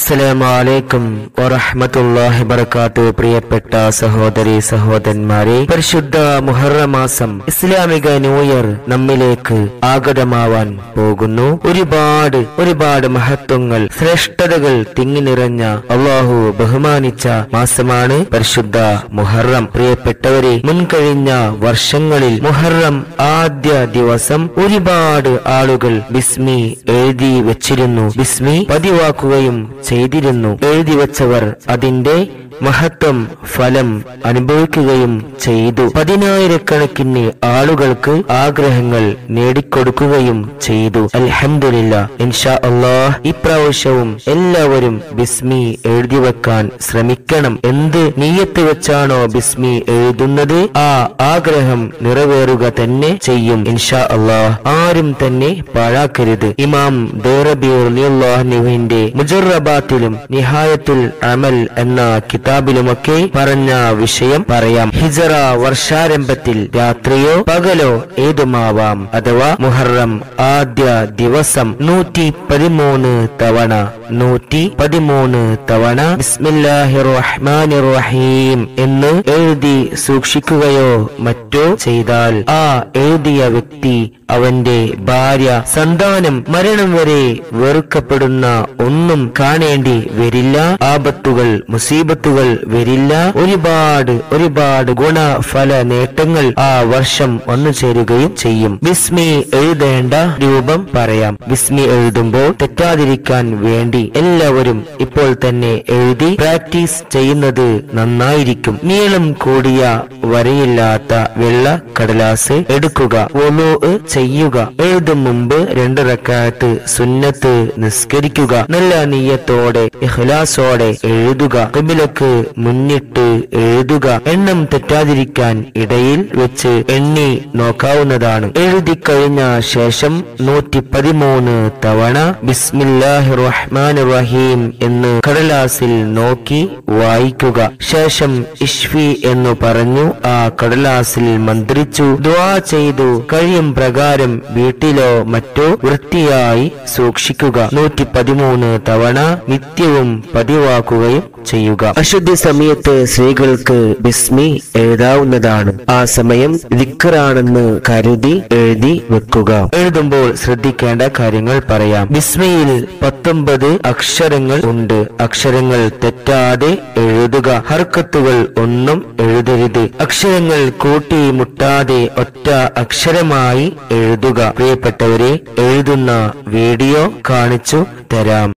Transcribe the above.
അസ്സലാമലൈക്കും വറഹ്മത്തുള്ളാഹി വബറകാത്തു പ്രിയപ്പെട്ട സഹോദരി സഹോദരന്മാരെ പരിശുദ്ധ മുഹറം മാസം ഇസ്ലാമിക ന്യൂ ഇയർ നമ്മിലേക്ക് ആഗതമാവാൻ പോകുന്നു ഒരുപാട് ഒരുപാട് മഹത്വങ്ങൾ ശ്രേഷ്ഠതകൾ തിങ്ങി നിറഞ്ഞ അള്ളാഹു ബഹുമാനിച്ച മാസമാണ് പരിശുദ്ധ മുഹറം പ്രിയപ്പെട്ടവരെ മുൻകഴിഞ്ഞ വർഷങ്ങളിൽ മുഹറം ആദ്യ ദിവസം ഒരുപാട് ആളുകൾ ബിസ്മി എഴുതി വെച്ചിരുന്നു ബിസ്മി പതിവാക്കുകയും ചെയ്തിരുന്നു എഴുതി വെച്ചവർ അതിന്റെ മഹത്വം ഫലം അനുഭവിക്കുകയും ചെയ്തു പതിനായിരക്കണക്കിന് ആളുകൾക്ക് ആഗ്രഹങ്ങൾ നേടിക്കൊടുക്കുകയും ചെയ്തു അൽഹംദുലില്ല ഇൻഷാ അള്ളാഹ് ഇപ്രാവശ്യവും എല്ലാവരും ബിസ്മി എഴുതി വെക്കാൻ ശ്രമിക്കണം എന്ത് നീയത്ത് വെച്ചാണോ ബിസ്മി എഴുതുന്നത് ആ ആഗ്രഹം നിറവേറുക തന്നെ ചെയ്യും ഇൻഷാ അള്ളാഹ് ആരും തന്നെ പാഴാക്കരുത് ഇമാം ദേറബിന്റെ മുജറബാത്തിലും നിഹായത്തുൽ അമൽ എന്ന കിതാബിലുമൊക്കെ പറഞ്ഞ വിഷയം പറയാം ഹിജറ വർഷാരംഭത്തിൽ രാത്രിയോ പകലോ ഏതുമാവാം അഥവാ മുഹറം ആദ്യ ദിവസം നൂറ്റി പതിമൂന്ന് തവണ നൂറ്റി പതിമൂന്ന് തവണ ബിസ്മില്ലാഹി റഹ്മാനി റഹീം എന്ന് എഴുതി സൂക്ഷിക്കുകയോ മറ്റോ ചെയ്താൽ ആ എഴുതിയ വ്യക്തി അവന്റെ ഭാര്യ സന്താനം മരണം വരെ വെറുക്കപ്പെടുന്ന ഒന്നും കാണേണ്ടി വരില്ല ആപത്തുകൾ മുസീബത്തുകൾ വരില്ല ഒരുപാട് ഒരുപാട് ഗുണഫല നേട്ടങ്ങൾ ആ വർഷം വന്നു ചേരുകയും ചെയ്യും ബിസ്മി എഴുതേണ്ട രൂപം പറയാം ബിസ്മി എഴുതുമ്പോൾ തെറ്റാതിരിക്കാൻ വേണ്ടി എല്ലാവരും ഇപ്പോൾ തന്നെ എഴുതി പ്രാക്ടീസ് ചെയ്യുന്നത് നന്നായിരിക്കും നീളം കൂടിയ വരയില്ലാത്ത വെള്ള കടലാസ് എടുക്കുക ഒലോ ചെയ്യുക എഴുതും മുമ്പ് രണ്ട് റക്കാത്ത് സുന്നത്ത് നിസ്കരിക്കുക നല്ല നീയത്തോടെ ഇഖ്ലാസോടെ എഴുതുക കിബിലക്ക് മുന്നിട്ട് എഴുതുക എണ്ണം തെറ്റാതിരിക്കാൻ ഇടയിൽ വെച്ച് എണ്ണി നോക്കാവുന്നതാണ് എഴുതി കഴിഞ്ഞ ശേഷം നൂറ്റി പതിമൂന്ന് തവണ ബിസ്മില്ലാഹി റഹ്മാൻ റഹീം എന്ന് കടലാസിൽ നോക്കി വായിക്കുക ശേഷം ഇഷ്ഫി എന്ന് പറഞ്ഞു ആ കടലാസിൽ മന്ത്രിച്ചു ദ്വാ ചെയ്തു കഴിയും പ്രകാരം വീട്ടിലോ മറ്റോ വൃത്തിയായി സൂക്ഷിക്കുക നൂറ്റി പതിമൂന്ന് തവണ നിത്യവും പതിവാക്കുകയും ചെയ്യുക അശുദ്ധി സമയത്ത് സ്ത്രീകൾക്ക് ബിസ്മി എഴുതാവുന്നതാണ് ആ സമയം ദിക്കറാണെന്ന് കരുതി എഴുതി വെക്കുക എഴുതുമ്പോൾ ശ്രദ്ധിക്കേണ്ട കാര്യങ്ങൾ പറയാം ബിസ്മിയിൽ പത്തൊമ്പത് അക്ഷരങ്ങൾ ഉണ്ട് അക്ഷരങ്ങൾ തെറ്റാതെ എഴുതുക ഹർക്കത്തുകൾ ഒന്നും എഴുതരുത് അക്ഷരങ്ങൾ കൂട്ടി മുട്ടാതെ ഒറ്റ അക്ഷരമായി എഴുതുക പ്രിയപ്പെട്ടവരെ എഴുതുന്ന വീഡിയോ കാണിച്ചു തരാം